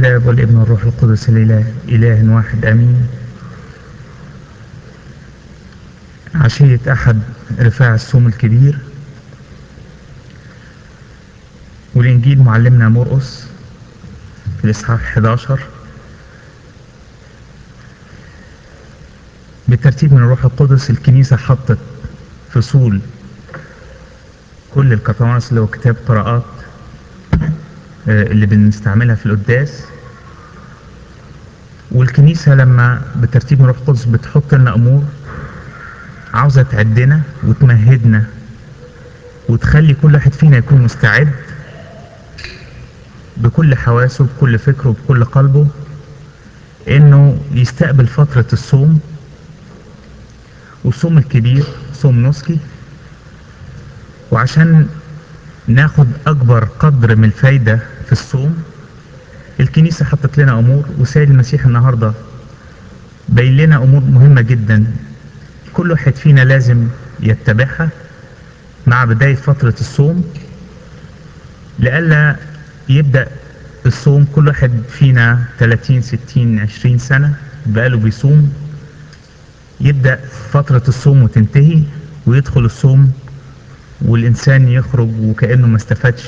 الآب والابن والروح القدس الإله إله واحد آمين عشية أحد رفاع الصوم الكبير والإنجيل معلمنا مرقس في الإصحاح 11 بالترتيب من الروح القدس الكنيسة حطت فصول كل القطوانس اللي هو كتاب قراءات اللي بنستعملها في القداس والكنيسة لما بترتيب من الروح القدس بتحط لنا أمور عاوزة تعدنا وتمهدنا وتخلي كل واحد فينا يكون مستعد بكل حواسه بكل فكره بكل قلبه انه يستقبل فترة الصوم والصوم الكبير صوم نسكي وعشان ناخد اكبر قدر من الفايدة في الصوم الكنيسة حطت لنا امور وسيد المسيح النهاردة بين لنا امور مهمة جدا كل واحد فينا لازم يتبعها مع بداية فترة الصوم لألا يبدأ الصوم كل واحد فينا 30 60 20 سنة بقاله بيصوم يبدأ فترة الصوم وتنتهي ويدخل الصوم والإنسان يخرج وكأنه ما استفادش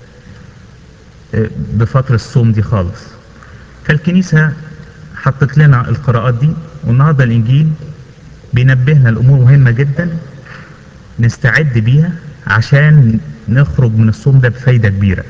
بفترة الصوم دي خالص فالكنيسة حطت لنا القراءات دي والنهاردة الإنجيل بينبهنا الأمور مهمة جدا نستعد بيها عشان نخرج من الصوم ده بفايدة كبيرة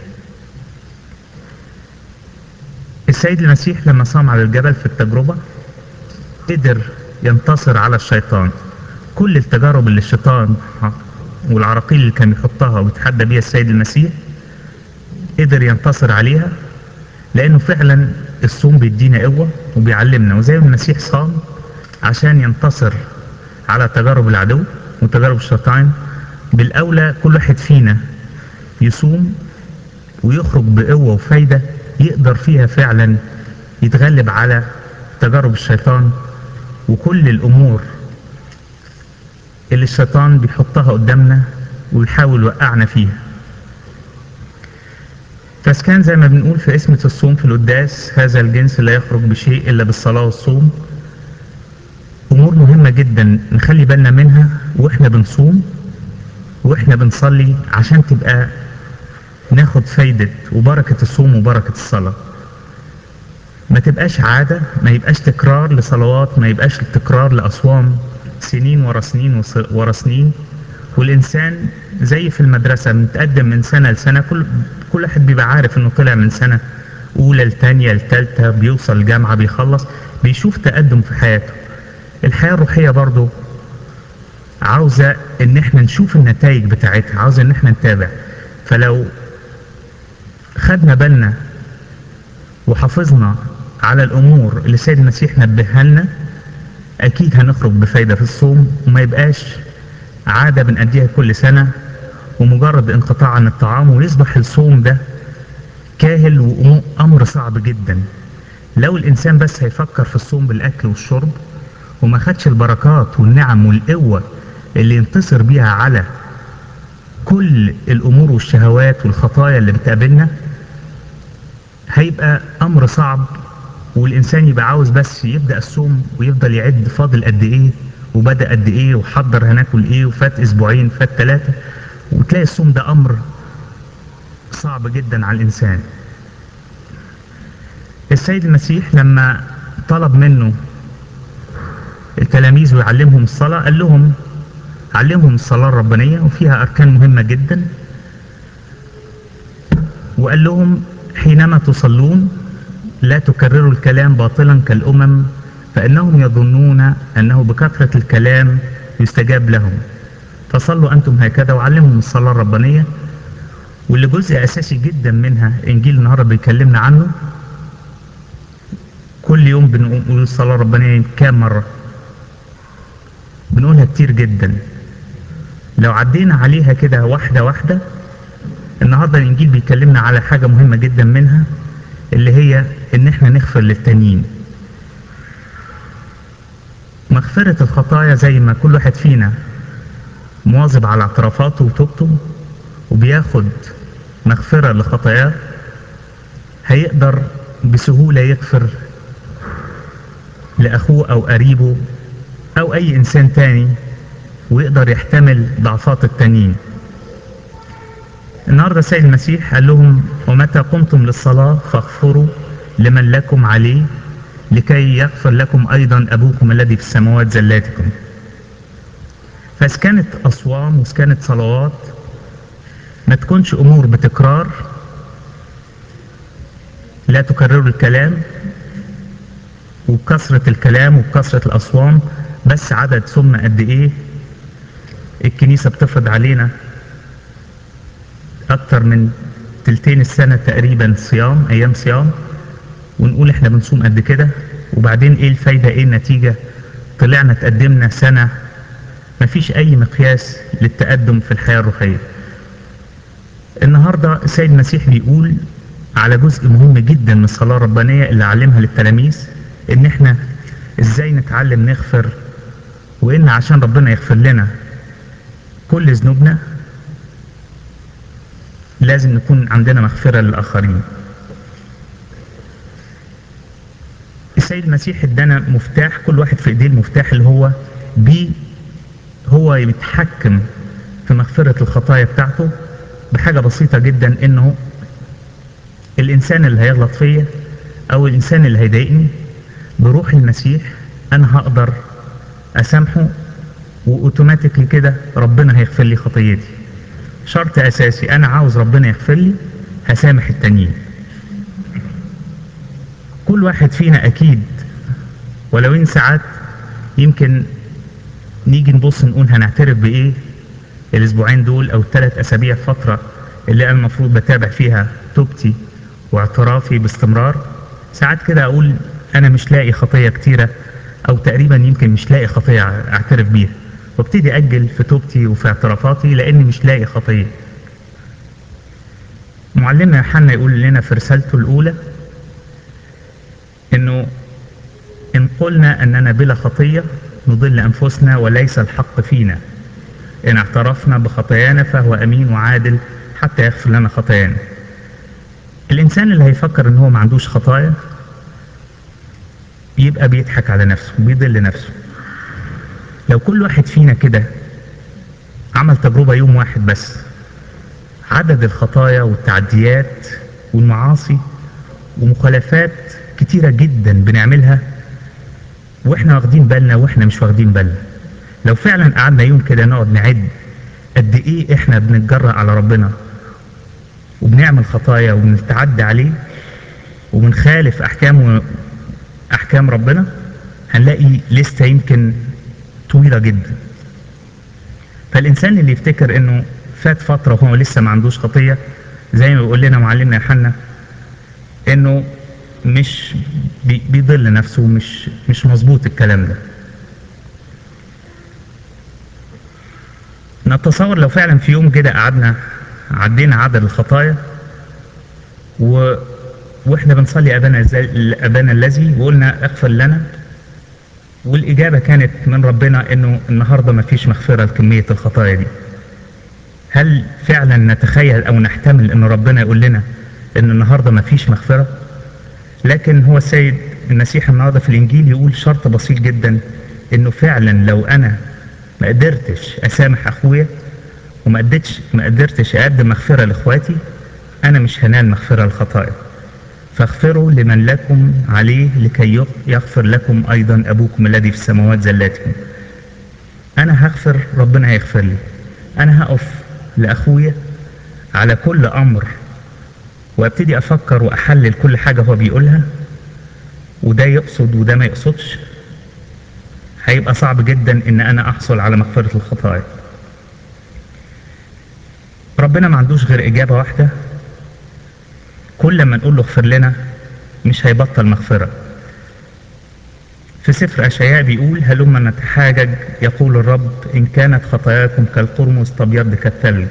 السيد المسيح لما صام على الجبل في التجربة قدر ينتصر على الشيطان كل التجارب اللي الشيطان والعراقيل اللي كان يحطها ويتحدى بيها السيد المسيح قدر ينتصر عليها لانه فعلا الصوم بيدينا قوة وبيعلمنا وزي ما المسيح صام عشان ينتصر على تجارب العدو وتجارب الشيطان بالاولى كل واحد فينا يصوم ويخرج بقوة وفايدة يقدر فيها فعلا يتغلب على تجارب الشيطان وكل الامور اللي الشيطان بيحطها قدامنا ويحاول يوقعنا فيها فاسكان زي ما بنقول في اسمة الصوم في القداس هذا الجنس لا يخرج بشيء الا بالصلاة والصوم امور مهمة جدا نخلي بالنا منها واحنا بنصوم واحنا بنصلي عشان تبقى ناخد فايدة وبركة الصوم وبركة الصلاة ما تبقاش عادة ما يبقاش تكرار لصلوات ما يبقاش تكرار لأصوام سنين ورا سنين ورا سنين والإنسان زي في المدرسة متقدم من سنة لسنة كل كل واحد بيبقى عارف إنه طلع من سنة أولى لتانية لتالتة بيوصل الجامعة بيخلص بيشوف تقدم في حياته الحياة الروحية برضو عاوزة إن إحنا نشوف النتائج بتاعتها عاوزة إن إحنا نتابع فلو خدنا بالنا وحافظنا على الامور اللي السيد المسيح نبهها لنا اكيد هنخرج بفايدة في الصوم وما يبقاش عادة بنأديها كل سنة ومجرد انقطاع عن الطعام ويصبح الصوم ده كاهل وامر صعب جدا لو الانسان بس هيفكر في الصوم بالاكل والشرب وما خدش البركات والنعم والقوة اللي ينتصر بيها على كل الامور والشهوات والخطايا اللي بتقابلنا هيبقى امر صعب والانسان يبقى عاوز بس يبدا الصوم ويفضل يعد فاضل قد ايه وبدا قد ايه وحضر هناكل ايه وفات اسبوعين فات ثلاثه وتلاقي الصوم ده امر صعب جدا على الانسان السيد المسيح لما طلب منه التلاميذ ويعلمهم الصلاه قال لهم علمهم الصلاه الربانيه وفيها اركان مهمه جدا وقال لهم حينما تصلون لا تكرروا الكلام باطلا كالأمم فإنهم يظنون أنه بكثرة الكلام يستجاب لهم فصلوا أنتم هكذا وعلمهم الصلاة الربانية واللي جزء أساسي جدا منها إنجيل النهاردة بيكلمنا عنه كل يوم بنقول الصلاة الربانية كام مرة بنقولها كتير جدا لو عدينا عليها كده واحدة واحدة النهارده الانجيل بيكلمنا على حاجه مهمه جدا منها اللي هي ان احنا نغفر للتانيين مغفرة الخطايا زي ما كل واحد فينا مواظب على اعترافاته وتوبته وبياخد مغفرة لخطاياه هيقدر بسهولة يغفر لأخوه أو قريبه أو أي إنسان تاني ويقدر يحتمل ضعفات التانيين النهاردة السيد المسيح قال لهم ومتى قمتم للصلاة فاغفروا لمن لكم عليه لكي يغفر لكم أيضا أبوكم الذي في السماوات زلاتكم فإذا كانت أصوام وإذا كانت صلوات ما تكونش أمور بتكرار لا تكرروا الكلام وبكثرة الكلام وبكثرة الأصوام بس عدد ثم قد إيه الكنيسة بتفرض علينا أكتر من تلتين السنة تقريبا صيام أيام صيام ونقول إحنا بنصوم قد كده وبعدين إيه الفايدة إيه النتيجة طلعنا تقدمنا سنة مفيش أي مقياس للتقدم في الحياة الروحية النهاردة السيد المسيح بيقول على جزء مهم جدا من الصلاة الربانية اللي علمها للتلاميذ إن إحنا إزاي نتعلم نغفر وإن عشان ربنا يغفر لنا كل ذنوبنا لازم نكون عندنا مغفرة للآخرين السيد المسيح ادانا مفتاح كل واحد في ايديه المفتاح اللي هو بيه هو يتحكم في مغفرة الخطايا بتاعته بحاجة بسيطة جدا انه الانسان اللي هيغلط فيا او الانسان اللي هيضايقني بروح المسيح انا هقدر اسامحه واوتوماتيكلي كده ربنا هيغفر لي خطيتي شرط اساسي انا عاوز ربنا يغفر لي هسامح التانيين كل واحد فينا اكيد ولو ان ساعات يمكن نيجي نبص نقول هنعترف بايه الاسبوعين دول او الثلاث اسابيع فتره اللي انا المفروض بتابع فيها توبتي واعترافي باستمرار ساعات كده اقول انا مش لاقي خطيه كتيره او تقريبا يمكن مش لاقي خطيه اعترف بيها وابتدي اجل في توبتي وفي اعترافاتي لاني مش لاقي خطيه معلمنا يوحنا يقول لنا في رسالته الاولى انه ان قلنا اننا بلا خطيه نضل انفسنا وليس الحق فينا ان اعترفنا بخطايانا فهو امين وعادل حتى يغفر لنا خطايانا الانسان اللي هيفكر ان هو ما عندوش خطايا يبقى بيضحك على نفسه بيضل نفسه لو كل واحد فينا كده عمل تجربة يوم واحد بس عدد الخطايا والتعديات والمعاصي ومخالفات كتيرة جدا بنعملها واحنا واخدين بالنا واحنا مش واخدين بالنا لو فعلا قعدنا يوم كده نقعد نعد قد ايه احنا بنتجرأ على ربنا وبنعمل خطايا وبنتعدى عليه وبنخالف احكام احكام ربنا هنلاقي لستة يمكن طويلة جدا فالانسان اللي يفتكر انه فات فترة وهو لسه ما عندوش خطية زي ما بيقول لنا معلمنا يوحنا انه مش بي بيضل نفسه مش مش مظبوط الكلام ده نتصور لو فعلا في يوم كده قعدنا عدينا عدد الخطايا و واحنا بنصلي ابانا ابانا الذي وقلنا اغفر لنا والاجابه كانت من ربنا انه النهارده ما فيش مغفره لكميه الخطايا دي هل فعلا نتخيل او نحتمل ان ربنا يقول لنا ان النهارده ما فيش مغفره لكن هو السيد المسيح النهارده في الانجيل يقول شرط بسيط جدا انه فعلا لو انا ما قدرتش اسامح اخويا وما قدرتش ما قدرتش اقدم مغفره لاخواتي انا مش هنال مغفره الخطايا فاغفروا لمن لكم عليه لكي يغفر لكم ايضا ابوكم الذي في السماوات زلاتكم انا هغفر ربنا هيغفر لي انا هقف لاخويا على كل امر وابتدي افكر واحلل كل حاجه هو بيقولها وده يقصد وده ما يقصدش هيبقى صعب جدا ان انا احصل على مغفره الخطايا ربنا ما عندوش غير اجابه واحده كل ما نقول له اغفر لنا مش هيبطل مغفره في سفر اشعياء بيقول هلما نتحاجج يقول الرب ان كانت خطاياكم كالقرمز تبيض كالثلج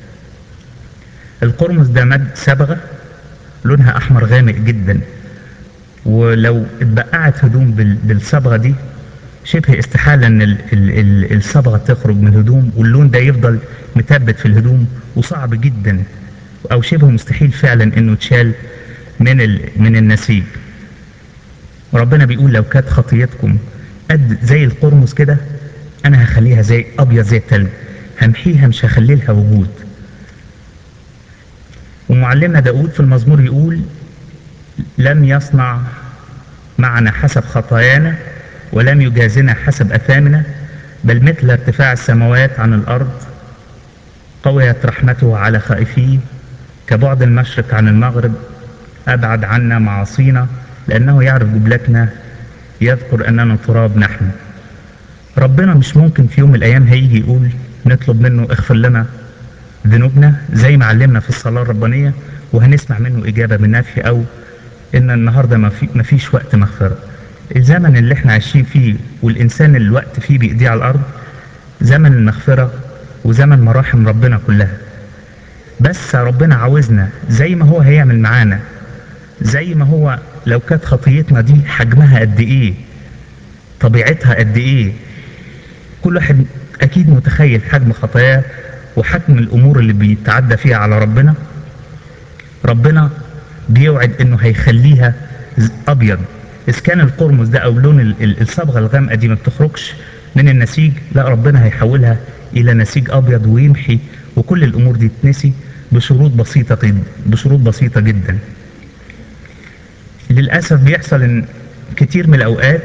القرمز ده مد صبغه لونها احمر غامق جدا ولو اتبقعت هدوم بالصبغه دي شبه استحاله ان ال ال ال الصبغه تخرج من الهدوم واللون ده يفضل متبت في الهدوم وصعب جدا او شبه مستحيل فعلا انه يتشال من ال... من النسيج وربنا بيقول لو كانت خطيتكم قد زي القرمز كده انا هخليها زي ابيض زي التلج همحيها مش هخلي لها وجود ومعلمنا داود في المزمور يقول لم يصنع معنا حسب خطايانا ولم يجازنا حسب اثامنا بل مثل ارتفاع السماوات عن الارض قويت رحمته على خائفيه كبعد المشرق عن المغرب ابعد عنا معاصينا لانه يعرف جبلتنا يذكر اننا تراب نحن ربنا مش ممكن في يوم من الايام هيجي يقول نطلب منه اغفر لنا ذنوبنا زي ما علمنا في الصلاه الربانيه وهنسمع منه اجابه بالنفي او ان النهارده ما في ما فيش وقت مغفره الزمن اللي احنا عايشين فيه والانسان اللي الوقت فيه بايديه على الارض زمن المغفره وزمن مراحم ربنا كلها بس ربنا عاوزنا زي ما هو هيعمل معانا زي ما هو لو كانت خطيتنا دي حجمها قد ايه طبيعتها قد ايه كل واحد اكيد متخيل حجم خطاياه وحجم الامور اللي بيتعدى فيها على ربنا ربنا بيوعد انه هيخليها ابيض اذا كان القرمز ده او لون ال- ال- الصبغه الغامقه دي ما بتخرجش من النسيج لا ربنا هيحولها الى نسيج ابيض ويمحي وكل الامور دي تنسي بشروط بسيطه جدا بشروط بسيطه جدا للاسف بيحصل ان كتير من الاوقات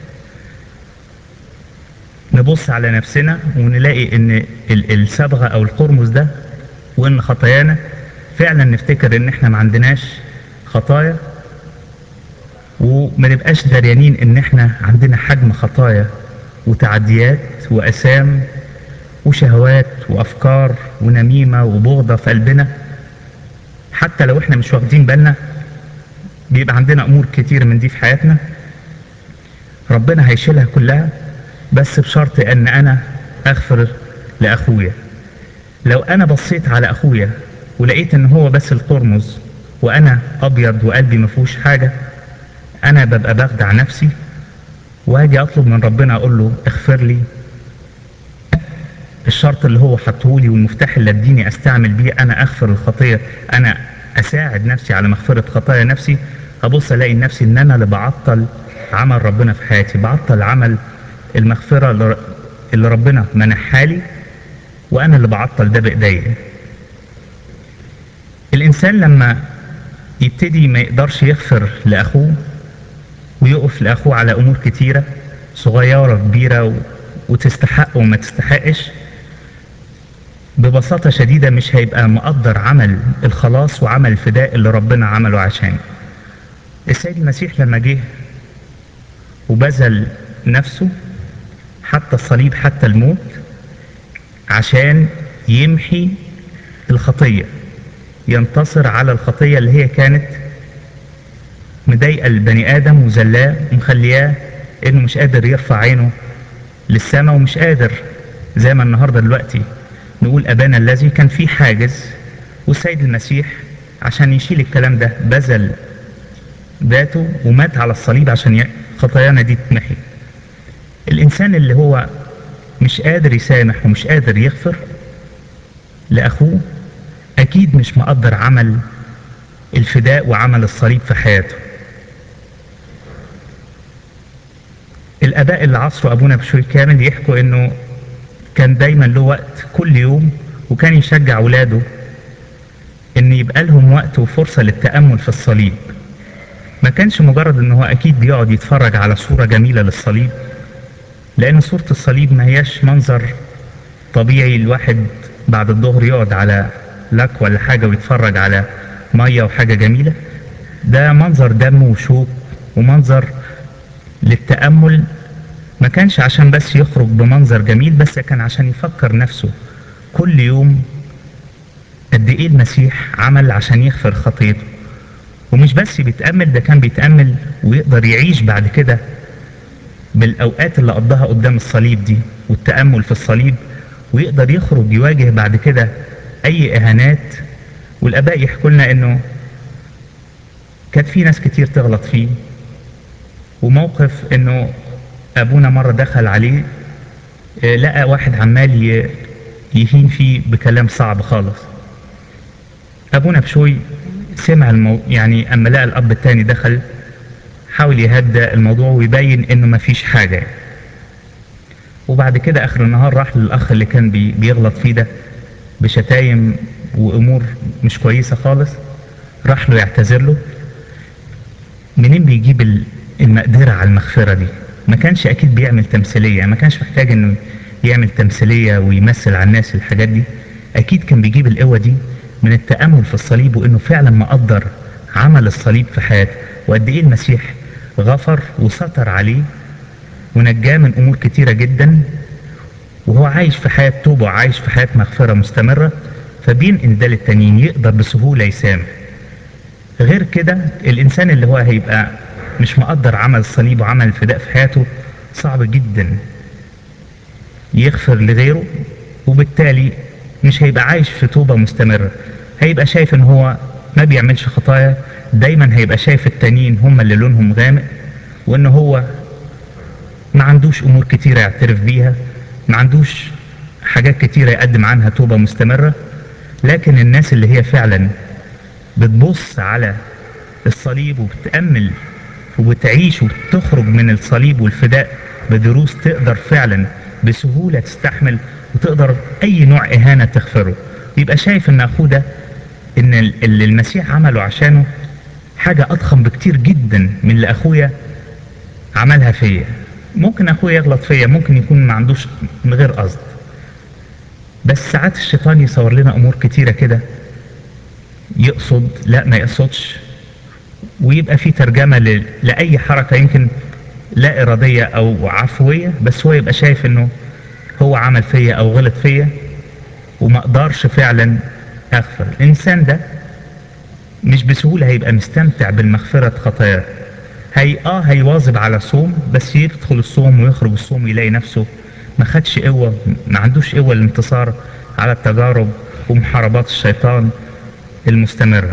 نبص على نفسنا ونلاقي ان ال- الصبغه او القرمز ده وان خطايانا فعلا نفتكر ان احنا ما عندناش خطايا وما نبقاش دريانين ان احنا عندنا حجم خطايا وتعديات واثام وشهوات وافكار ونميمه وبغضه في قلبنا حتى لو احنا مش واخدين بالنا بيبقى عندنا امور كتير من دي في حياتنا ربنا هيشيلها كلها بس بشرط ان انا اغفر لاخويا لو انا بصيت على اخويا ولقيت ان هو بس القرمز وانا ابيض وقلبي ما فيهوش حاجه انا ببقى بخدع نفسي واجي اطلب من ربنا اقول له اغفر لي الشرط اللي هو حطه لي والمفتاح اللي اديني استعمل بيه انا اغفر الخطيه انا اساعد نفسي على مغفره خطايا نفسي ابص الاقي نفسي ان انا اللي بعطل عمل ربنا في حياتي بعطل عمل المغفره اللي ر- اللي ربنا منحها لي وانا اللي بعطل ده بايديا الانسان لما يبتدي ما يقدرش يغفر لاخوه ويقف لاخوه على امور كتيره صغيره كبيره و... وتستحق وما تستحقش ببساطة شديدة مش هيبقى مقدر عمل الخلاص وعمل الفداء اللي ربنا عمله عشانه السيد المسيح لما جه وبذل نفسه حتى الصليب حتى الموت عشان يمحي الخطية ينتصر على الخطية اللي هي كانت مضايقة البني آدم وزلاه ومخلياه إنه مش قادر يرفع عينه للسماء ومش قادر زي ما النهارده دلوقتي نقول أبانا الذي كان في حاجز والسيد المسيح عشان يشيل الكلام ده بذل ذاته ومات على الصليب عشان ي- خطايانا دي تتمحي الإنسان اللي هو مش قادر يسامح ومش قادر يغفر لأخوه أكيد مش مقدر عمل الفداء وعمل الصليب في حياته الآباء اللي عصروا أبونا بشوي كامل يحكوا إنه كان دايما له وقت كل يوم وكان يشجع أولاده إن يبقى لهم وقت وفرصة للتأمل في الصليب ما كانش مجرد إن هو أكيد بيقعد يتفرج على صورة جميلة للصليب لأن صورة الصليب ما هياش منظر طبيعي الواحد بعد الظهر يقعد على لك ولا حاجة ويتفرج على مية وحاجة جميلة ده منظر دم وشوك ومنظر للتأمل ما كانش عشان بس يخرج بمنظر جميل بس كان عشان يفكر نفسه كل يوم قد ايه المسيح عمل عشان يغفر خطيته ومش بس بيتأمل ده كان بيتأمل ويقدر يعيش بعد كده بالأوقات اللي قضاها قدام الصليب دي والتأمل في الصليب ويقدر يخرج يواجه بعد كده أي إهانات والآباء يحكوا لنا إنه كانت في ناس كتير تغلط فيه وموقف إنه أبونا مرة دخل عليه آه، لقى واحد عمال ي- يهين فيه بكلام صعب خالص أبونا بشوي سمع المو... يعني اما لقى الاب التاني دخل حاول يهدى الموضوع ويبين انه مفيش حاجة وبعد كده اخر النهار راح للاخ اللي كان بي... بيغلط فيه ده بشتايم وامور مش كويسة خالص راح له يعتذر له منين بيجيب ال- المقدرة على المغفرة دي ما كانش اكيد بيعمل تمثيلية ما كانش محتاج انه يعمل تمثيلية ويمثل على الناس الحاجات دي اكيد كان بيجيب القوة دي من التأمل في الصليب وانه فعلا مقدر عمل الصليب في حياته وقد ايه المسيح غفر وستر عليه ونجاه من امور كتيرة جدا وهو عايش في حياة توبة وعايش في حياة مغفرة مستمرة فبينقل ده للتانيين يقدر بسهولة يسامح غير كده الانسان اللي هو هيبقى مش مقدر عمل الصليب وعمل الفداء في حياته صعب جدا يغفر لغيره وبالتالي مش هيبقى عايش في توبة مستمرة هيبقى شايف ان هو ما بيعملش خطايا دايما هيبقى شايف التانيين هم اللي لونهم غامق وان هو ما عندوش امور كتيرة يعترف بيها ما عندوش حاجات كتيرة يقدم عنها توبة مستمرة لكن الناس اللي هي فعلا بتبص على الصليب وبتأمل وبتعيش وبتخرج من الصليب والفداء بدروس تقدر فعلا بسهولة تستحمل وتقدر أي نوع إهانة تغفره يبقى شايف إن أخوه ده إن ال- اللي المسيح عمله عشانه حاجة أضخم بكتير جدا من اللي أخويا عملها فيا ممكن أخويا يغلط فيا ممكن يكون ما عندوش من غير قصد بس ساعات الشيطان يصور لنا أمور كتيرة كده يقصد لا ما يقصدش ويبقى في ترجمة ل... لأي حركة يمكن لا إرادية أو عفوية بس هو يبقى شايف إنه هو عمل فيا أو غلط فيا وما أقدرش فعلا أغفر الإنسان ده مش بسهولة هيبقى مستمتع بالمغفرة خطاياه هي اه هيواظب على صوم بس يدخل الصوم ويخرج الصوم يلاقي نفسه ما خدش قوة ما عندوش قوة للانتصار على التجارب ومحاربات الشيطان المستمرة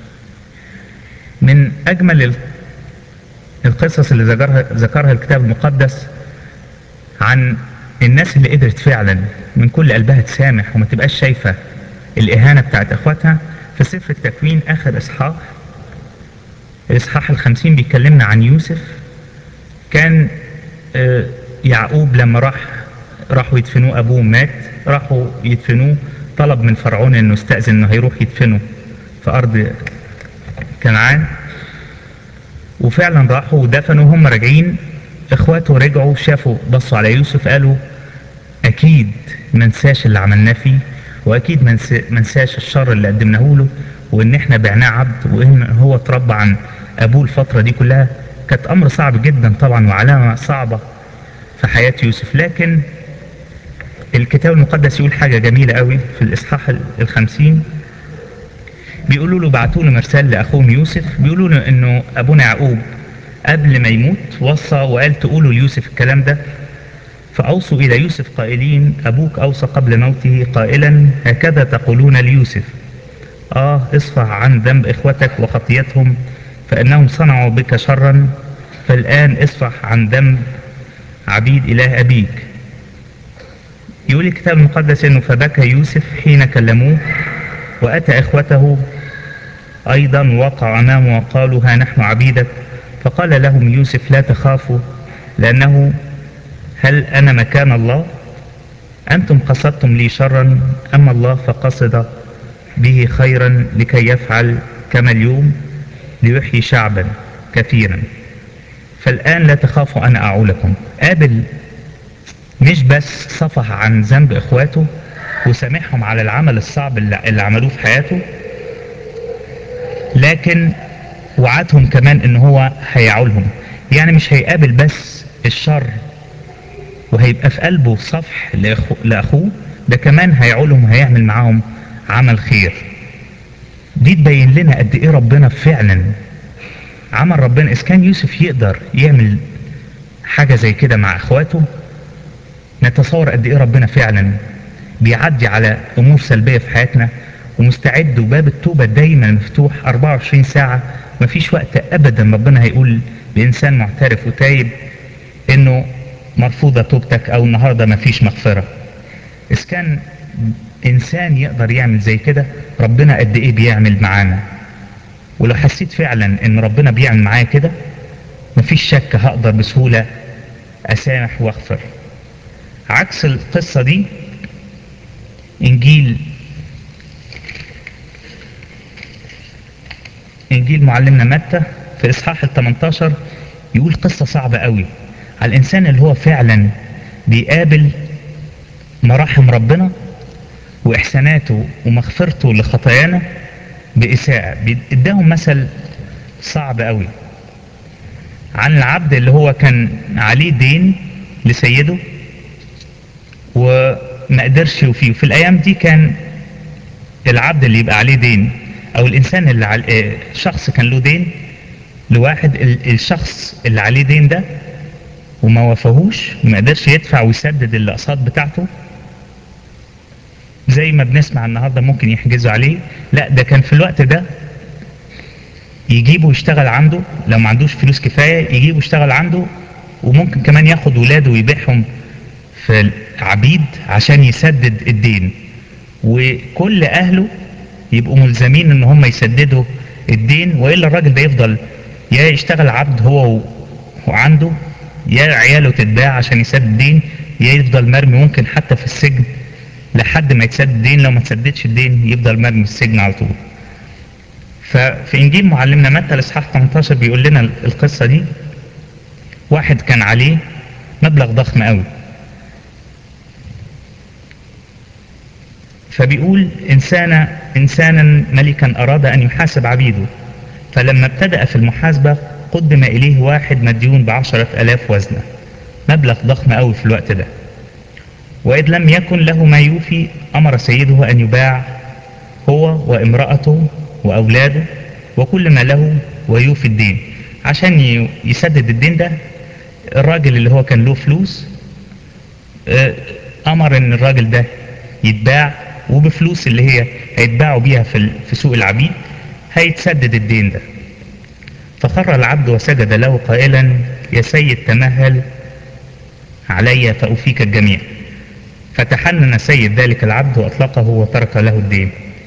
من أجمل ال- القصص اللي ذكرها, ذكرها الكتاب المقدس عن الناس اللي قدرت فعلا من كل قلبها تسامح وما تبقاش شايفة الإهانة بتاعت إخواتها في سفر التكوين آخر إصحاح الإصحاح الخمسين بيكلمنا عن يوسف كان آه، يعقوب لما راح راحوا يدفنوه أبوه مات راحوا يدفنوه طلب من فرعون إنه استأذن إنه هيروح يدفنه في أرض كنعان وفعلا راحوا ودفنوا هم راجعين اخواته رجعوا شافوا بصوا على يوسف قالوا اكيد ما نساش اللي عملناه فيه واكيد ما نس- ما نساش الشر اللي قدمناه له وان احنا بعناه عبد وان هو اتربى عن ابوه الفتره دي كلها كانت امر صعب جدا طبعا وعلامه صعبه في حياه يوسف لكن الكتاب المقدس يقول حاجه جميله قوي في الاصحاح ال- الخمسين بيقولوا له بعتوا له مرسال لاخوهم يوسف بيقولوا له انه ابونا يعقوب قبل ما يموت وصى وقال تقولوا ليوسف الكلام ده فأوصوا إلى يوسف قائلين أبوك أوصى قبل موته قائلا هكذا تقولون ليوسف آه اصفح عن ذنب إخوتك وخطيتهم فإنهم صنعوا بك شرا فالآن اصفح عن ذنب عبيد إله أبيك يقول الكتاب المقدس انه فبكى يوسف حين كلموه واتى اخوته ايضا وقعوا امامه وقالوا ها نحن عبيدك فقال لهم يوسف لا تخافوا لانه هل انا مكان الله انتم قصدتم لي شرا اما الله فقصد به خيرا لكي يفعل كما اليوم ليحيي شعبا كثيرا فالان لا تخافوا انا اعولكم قابل مش بس صفح عن ذنب اخواته وسامحهم على العمل الصعب اللي اللي عملوه في حياته لكن وعدهم كمان ان هو هيعولهم يعني مش هيقابل بس الشر وهيبقى في قلبه صفح لأخو لاخوه ده كمان هيعولهم وهيعمل معاهم عمل خير دي تبين لنا قد ايه ربنا فعلا عمل ربنا اذا كان يوسف يقدر يعمل حاجة زي كده مع اخواته نتصور قد ايه ربنا فعلا بيعدي على امور سلبيه في حياتنا ومستعد وباب التوبه دايما مفتوح 24 ساعه مفيش وقت ابدا ربنا هيقول لانسان معترف وتايب انه مرفوضه توبتك او النهارده مفيش مغفره اذا كان انسان يقدر يعمل زي كده ربنا قد ايه بيعمل معانا ولو حسيت فعلا ان ربنا بيعمل معايا كده مفيش شك هقدر بسهولة اسامح واغفر عكس القصة دي انجيل انجيل معلمنا متى في اصحاح ال 18 يقول قصة صعبة قوي على الانسان اللي هو فعلا بيقابل مراحم ربنا واحساناته ومغفرته لخطايانا باساءة اداهم مثل صعب قوي عن العبد اللي هو كان عليه دين لسيده وما قدرش يوفيه وفي الايام دي كان العبد اللي يبقى عليه دين او الانسان اللي على شخص كان له دين لواحد الشخص اللي عليه دين ده وما وفاهوش وما قدرش يدفع ويسدد الاقساط بتاعته زي ما بنسمع النهارده ممكن يحجزوا عليه لا ده كان في الوقت ده يجيبه يشتغل عنده لو ما عندوش فلوس كفايه يجيبه يشتغل عنده وممكن كمان ياخد ولاده ويبيعهم في عبيد عشان يسدد الدين وكل اهله يبقوا ملزمين ان هم يسددوا الدين والا الراجل ده يفضل يا يشتغل عبد هو وعنده يا عياله تتباع عشان يسدد الدين يا يفضل مرمي ممكن حتى في السجن لحد ما يتسدد الدين لو ما تسددش الدين يفضل مرمي في السجن على طول ففي انجيل معلمنا متى الاصحاح 18 بيقول لنا القصه دي واحد كان عليه مبلغ ضخم قوي فبيقول إنسانا إنسانا ملكا أراد أن يحاسب عبيده فلما ابتدأ في المحاسبة قدم إليه واحد مديون بعشرة ألاف وزنة مبلغ ضخم أوي في الوقت ده وإذ لم يكن له ما يوفي أمر سيده أن يباع هو وامرأته وأولاده وكل ما له ويوفي الدين عشان يسدد الدين ده الراجل اللي هو كان له فلوس أمر إن الراجل ده يتباع وبفلوس اللي هي هيتباعوا بيها في في سوق العبيد هيتسدد الدين ده فخر العبد وسجد له قائلا يا سيد تمهل علي فأوفيك الجميع فتحنن سيد ذلك العبد وأطلقه وترك له الدين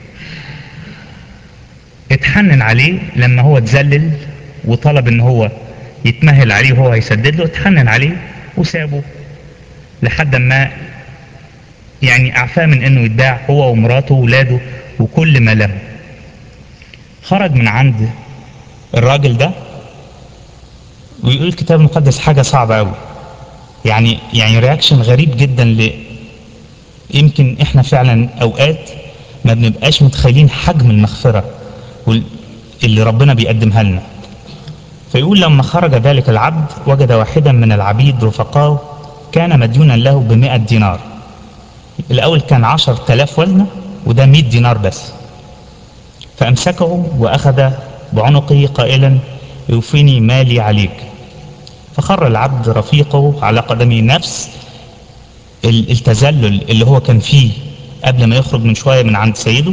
اتحنن عليه لما هو اتذلل وطلب ان هو يتمهل عليه وهو هيسدد له اتحنن عليه وسابه لحد ما يعني اعفاه من انه يتباع هو ومراته وولاده وكل ما له خرج من عند الراجل ده ويقول الكتاب المقدس حاجه صعبه قوي يعني يعني رياكشن غريب جدا ل يمكن احنا فعلا اوقات ما بنبقاش متخيلين حجم المغفره اللي ربنا بيقدمها لنا فيقول لما خرج ذلك العبد وجد واحدا من العبيد رفقاه كان مديونا له بمئة دينار الأول كان عشر تلاف وزنة وده مئة دينار بس فأمسكه وأخذ بعنقه قائلا يوفيني مالي عليك فخر العبد رفيقه على قدمه نفس التذلل اللي هو كان فيه قبل ما يخرج من شوية من عند سيده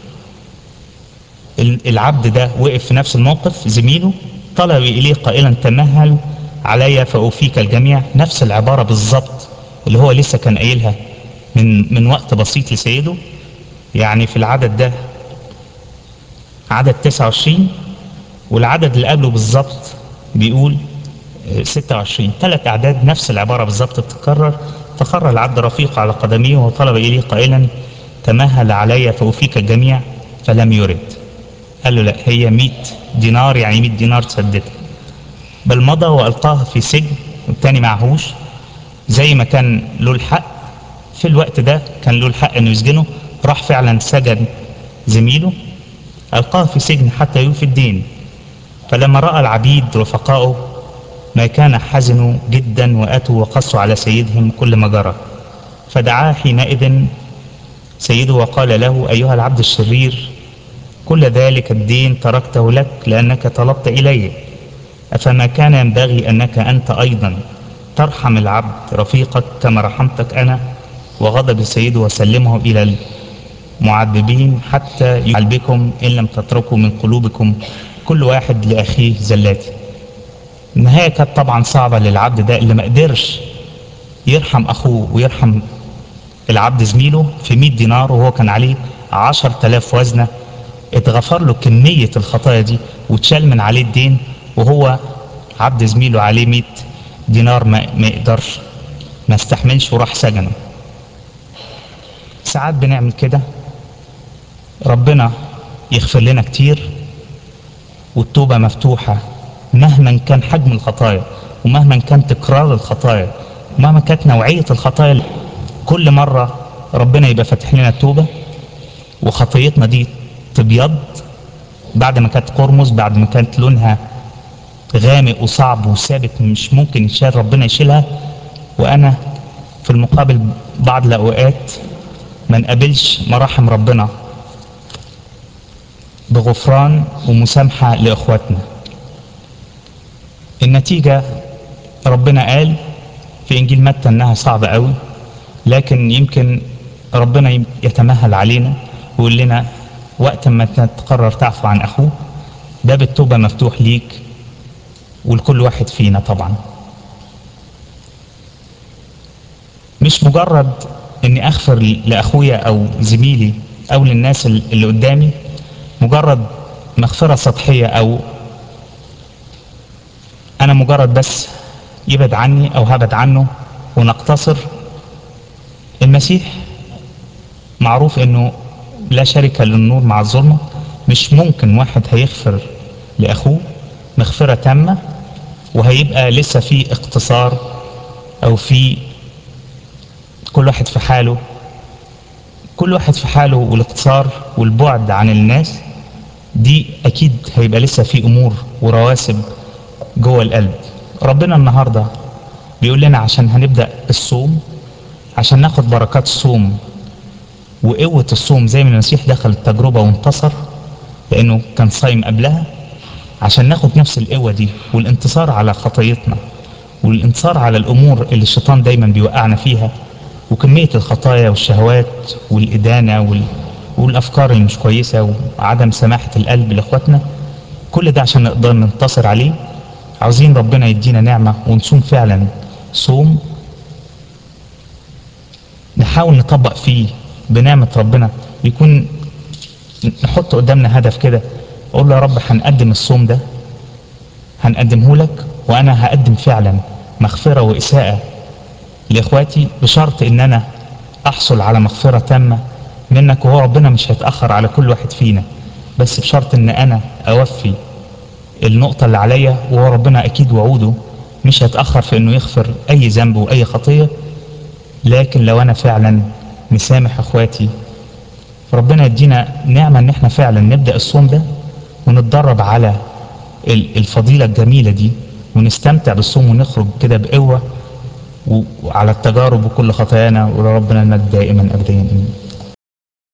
العبد ده وقف في نفس الموقف زميله طلب إليه قائلا تمهل علي فأوفيك الجميع نفس العبارة بالظبط اللي هو لسه كان قايلها من من وقت بسيط لسيده يعني في العدد ده عدد 29 والعدد اللي قبله بالظبط بيقول 26 ثلاث أعداد نفس العبارة بالظبط بتتكرر فخر العبد رفيق على قدميه وطلب إليه قائلا تمهل علي فأوفيك الجميع فلم يرد قال له لا هي 100 دينار يعني 100 دينار تسددها بل مضى وألقاها في سجن والتاني معهوش زي ما كان له الحق في الوقت ده كان له الحق انه يسجنه راح فعلا سجن زميله ألقاه في سجن حتى يوفي الدين فلما رأى العبيد رفقائه ما كان حزنوا جدا وأتوا وقصوا على سيدهم كل ما جرى فدعاه حينئذ سيده وقال له أيها العبد الشرير كل ذلك الدين تركته لك لأنك طلبت إلي أفما كان ينبغي أنك أنت أيضا ترحم العبد رفيقك كما رحمتك أنا وغضب سيده وسلمه إلى المعذبين حتى يفعل بكم إن لم تتركوا من قلوبكم كل واحد لأخيه زلاتي النهاية كانت طبعا صعبة للعبد ده اللي ما قدرش يرحم أخوه ويرحم العبد زميله في 100 دينار وهو كان عليه 10000 وزنة اتغفر له كمية الخطايا دي واتشال من عليه الدين وهو عبد زميله عليه 100 دينار ما, ما يقدرش ما استحملش وراح سجنه ساعات بنعمل كده ربنا يغفر لنا كتير والتوبة مفتوحة مهما كان حجم الخطايا ومهما كان تكرار الخطايا ومهما كانت نوعية الخطايا كل مرة ربنا يبقى فاتح لنا التوبة وخطيتنا دي تبيض بعد ما كانت قرمز بعد ما كانت لونها غامق وصعب وثابت مش ممكن يشال ربنا يشيلها وانا في المقابل بعض الاوقات ما نقابلش مراحم ربنا بغفران ومسامحة لإخواتنا النتيجة ربنا قال في إنجيل متى إنها صعبة قوي لكن يمكن ربنا يتمهل علينا ويقول لنا وقت ما تقرر تعفو عن أخوك باب التوبة مفتوح ليك ولكل واحد فينا طبعا مش مجرد اني اغفر لاخويا او زميلي او للناس اللي قدامي مجرد مغفرة سطحية او انا مجرد بس يبعد عني او هبعد عنه ونقتصر المسيح معروف انه لا شركة للنور مع الظلمة مش ممكن واحد هيغفر لاخوه مغفرة تامة وهيبقى لسه في اقتصار او في كل واحد في حاله كل واحد في حاله والاقتصار والبعد عن الناس دي اكيد هيبقى لسه في امور ورواسب جوه القلب ربنا النهارده بيقول لنا عشان هنبدا الصوم عشان ناخد بركات الصوم وقوه الصوم زي ما المسيح دخل التجربه وانتصر لانه كان صايم قبلها عشان ناخد نفس القوه دي والانتصار على خطايتنا والانتصار على الامور اللي الشيطان دايما بيوقعنا فيها وكميه الخطايا والشهوات والادانه وال... والافكار اللي مش كويسه وعدم سماحه القلب لاخواتنا كل ده عشان نقدر ننتصر عليه عاوزين ربنا يدينا نعمه ونصوم فعلا صوم نحاول نطبق فيه بنعمه ربنا يكون نحط قدامنا هدف كده اقول له يا رب هنقدم الصوم ده هنقدمه لك وانا هقدم فعلا مغفره واساءه لاخواتي بشرط ان انا احصل على مغفره تامه منك وهو ربنا مش هيتاخر على كل واحد فينا بس بشرط ان انا اوفي النقطه اللي عليا وهو ربنا اكيد وعوده مش هيتاخر في انه يغفر اي ذنب واي خطيه لكن لو انا فعلا مسامح اخواتي ربنا يدينا نعمه ان احنا فعلا نبدا الصوم ده ونتدرب على الفضيله الجميله دي ونستمتع بالصوم ونخرج كده بقوه وعلى التجارب وكل خطايانا ولربنا المجد دائما ابديا امين